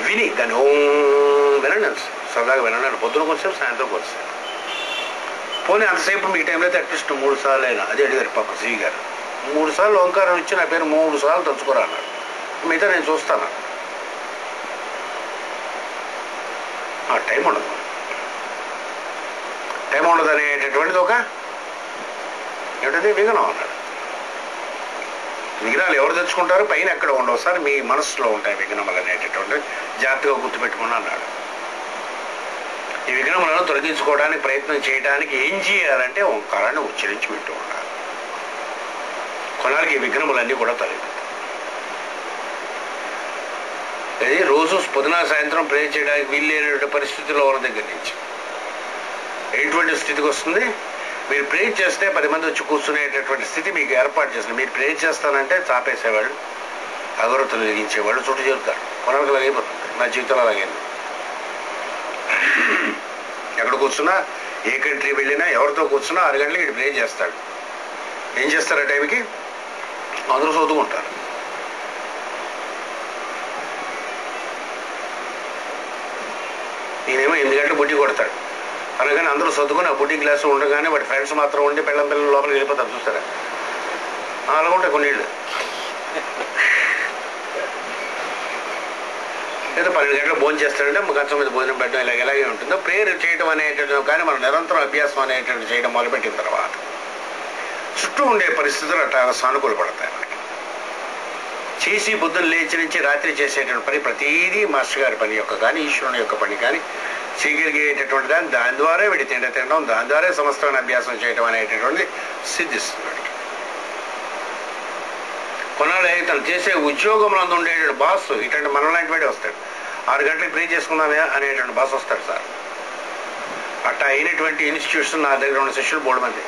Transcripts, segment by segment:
విని దాన్ని ఓం వినండి సరదాగా వినండి పొద్దున కొంచెం సాయంత్రం కొంచెం పోనీ అంతసేపు మీ టైంలో అయితే అట్లీస్ట్ మూడు సార్లు అయినా అదే అడిగారు పాప శ్రీ గారు మూడు సార్లు ఓంకారం ఇచ్చి నా పేరు మూడు సార్లు తలుచుకోరా అన్నాడు మిగతా నేను చూస్తాను ఆ, టైం ఉండదు టైం ఉండదు అనేటటువంటిది ఒక ఏమిటది విఘ్నం అన్నాడు విఘ్నాలు ఎవరు తెచ్చుకుంటారు పైన ఎక్కడ ఉండవు సార్ మీ మనసులో ఉంటాయి విఘ్నములు అనేటటువంటి జాగ్రత్తగా గుర్తుపెట్టుకుని అన్నాడు ఈ విఘ్నములను తొలగించుకోవడానికి ప్రయత్నం చేయడానికి ఏం చేయాలంటే ఓంకారాన్ని ఉచ్చరించి వింటూ ఉండాలి కొనాలికి ఈ విఘ్నములన్నీ కూడా తొలగిపోతాయి అది రోజు పొద్దున సాయంత్రం ప్రే చేయడానికి వీల్లేనటువంటి పరిస్థితిలో ఉన్న దగ్గర నుంచి ఎటువంటి స్థితికి వస్తుంది మీరు ప్రే చేస్తే పది మంది వచ్చి కూర్చునేటటువంటి స్థితి మీకు ఏర్పాటు చేస్తుంది మీరు ప్రే చేస్తానంటే చాపేసేవాళ్ళు అగరత్తులు వెలిగించేవాళ్ళు చుట్టూ చేరుతారు కొనలకు అయిపోతుంది నా జీవితంలో అలాగైంది ఎక్కడ కూర్చున్నా ఏ కంట్రీ వెళ్ళినా ఎవరితో కూర్చున్నా ఆరు గంటలకి ఇటు ప్రే చేస్తాడు ఏం చేస్తారు ఆ టైంకి అందరూ చదువుకుంటారు ఈయనేమో ఎనిమిది గంటలు బుడ్డి కొడతాడు అనగానే అందరూ చదువుకుని ఆ బుడ్డి గ్లాసు ఉండగానే వాడి ఫ్రెండ్స్ మాత్రం ఉండి పిల్లం పిల్లల లోపలికి వెళ్ళిపోతారు చూస్తారా ఆ, అలా ఉంటాయి కొన్ని ఇళ్ళు ఏదో పన్నెండు గంటలు భోజనం చేస్తాడంటే కంచం మీద భోజనం పెట్టడం ఇలాగ ఎలాగే ఉంటుందో ప్రేయర్ చేయడం అనేటటువంటి కానీ మనం నిరంతరం అభ్యాసం అనేటువంటి చేయడం మొదలుపెట్టిన తర్వాత చుట్టూ ఉండే పరిస్థితులు అట్లా సానుకూలపడతాయి మనకి చేసి బుద్ధులు లేచి నుంచి రాత్రి చేసేటువంటి పని ప్రతిదీ మాస్టర్ గారి పని యొక్క కానీ ఈశ్వరుని యొక్క పని కానీ చేయగలిగేటటువంటి దాన్ని దాని ద్వారా వీడి తిండ తినడం దాని ద్వారా సమస్తమైన అభ్యాసం చేయడం అనేటటువంటి సిద్ధిస్తుంది వాడికి. కొన్నాళ్ళు తను చేసే ఉద్యోగంలో ఉండేటువంటి బాస్ ఇటువంటి మనం లాంటి వాడే వస్తాడు ఆరు గంటలకు ప్రే చేసుకుందామే అనేటువంటి బాస్ వస్తాడు సార్ అట్టా అయినటువంటి ఇన్స్టిట్యూషన్ నా దగ్గర ఉన్న శిష్యులు బోర్డు మంది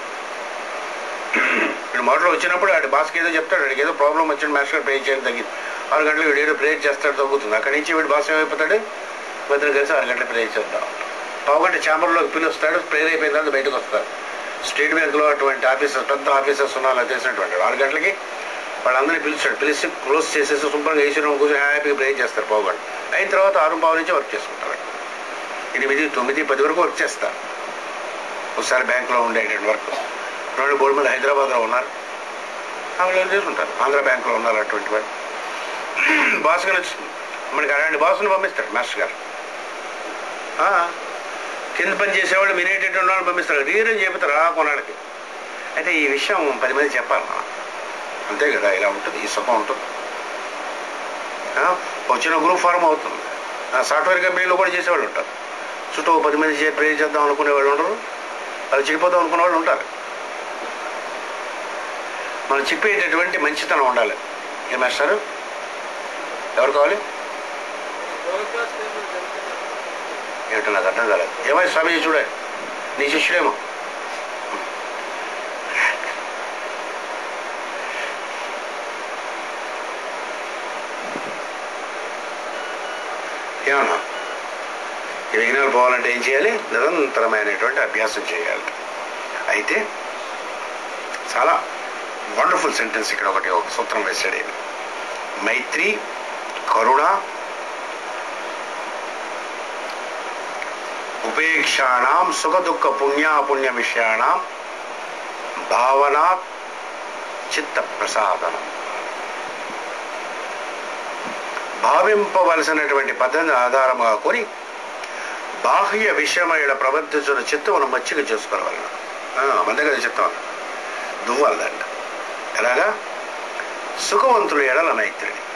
వీడు మొదట్లో వచ్చినప్పుడు ఆడి బాస్కి ఏదో చెప్తాడు వాడికి ఏదో ప్రాబ్లం వచ్చిన మాస్టర్ గారు ప్రే చేయడం తగ్గింది ఆరు గంటలు వీడు ఏదో ప్రేయర్ చేస్తాడు తగ్గుతుంది అక్కడి నుంచి వీడు బాస్ ఏమైపోతాడు ఇద్దరు కలిసి ఆరు గంటలు ప్రేయర్ చేద్దాం పావుగంట ఛాంబర్లోకి పిలుస్తాడు ప్రేయర్ అయిపోయిన తర్వాత బయటకు వస్తారు స్టేట్ బ్యాంక్లో అటువంటి ఆఫీసర్స్ పెద్ద ఆఫీసర్స్ ఉన్న అలా చేసినటువంటి వాడు. ఆరు గంటలకి వాళ్ళందరినీ పిలుస్తాడు పిలిచి క్లోజ్ చేసేసి శుభ్రంగా ఏసీ రూమ్ కూర్చొని హ్యాపీగా ప్రేయర్ చేస్తారు పావుగంట అయిన తర్వాత ఆరు పావు నుంచి వర్క్ చేసుకుంటారు ఎనిమిది తొమ్మిది పది వరకు వర్క్ చేస్తారు ఒకసారి బ్యాంకులో ఉండేటువంటి వర్క్ రెండు బోర్డు మంది హైదరాబాద్లో ఉన్నారు ఆమె ఏం చేసుకుంటారు ఆంధ్ర బ్యాంకులో ఉన్నారు అటువంటి వాడు బాస్గా నచ్చుతుంది మనకి అలాంటి బాస్ని పంపిస్తాడు మాస్టర్ గారు ఆ, కింద పని చేసేవాళ్ళు వినేటటువంటి వాళ్ళు పంపిస్తారు రీరని చెబుతారు ఆ కొనాడికి అయితే ఈ విషయం పది మంది చెప్పాలి మనం అంతే కదా ఇలా ఉంటుంది ఈ సుఖం ఉంటుంది ఆ, వచ్చిన గ్రూప్ ఫార్మ్ అవుతుంది ఆ సాఫ్ట్వేర్ కంపెనీలో కూడా చేసేవాళ్ళు ఉంటారు చుట్టూ ఓ పది మంది చే ప్రే చేద్దాం అనుకునే వాళ్ళు ఉండరు అది చెడిపోదాం అనుకునే వాళ్ళు ఉంటారు మనం చెప్పేటటువంటి మంచితనం ఉండాలి ఏం మాస్టారు ఎవరు కావాలి ఏమిటో నాకు అర్థం కాలేదు ఏమై స్వామీజీ చూడే నీ శిష్యుడేమో ఏమన్నా ఈ విఘ్నాలు పోవాలంటే ఏం చేయాలి నిరంతరమైనటువంటి అభ్యాసం చేయాలి అయితే చాలా వండర్ఫుల్ సెంటెన్స్ ఇక్కడ ఒకటి ఒక సూత్రం వేసాడు ఈయన. మైత్రి కరుణ ఉపేక్షాణం సుఖ దుఃఖ పుణ్యాపుణ్య విషయాణం భావన చిత్త ప్రసాదనం భావింపవలసినటువంటి పద్ధతిని ఆధారముగా కొని బాహ్య విషయమైన ప్రవర్తించిన చిత్తమును మచ్చిక చేసుకోవాలి మన దగ్గర చిత్తం దువ్వాలంట ఎలాగా సుఖవంతులు ఎడల మైత్రిని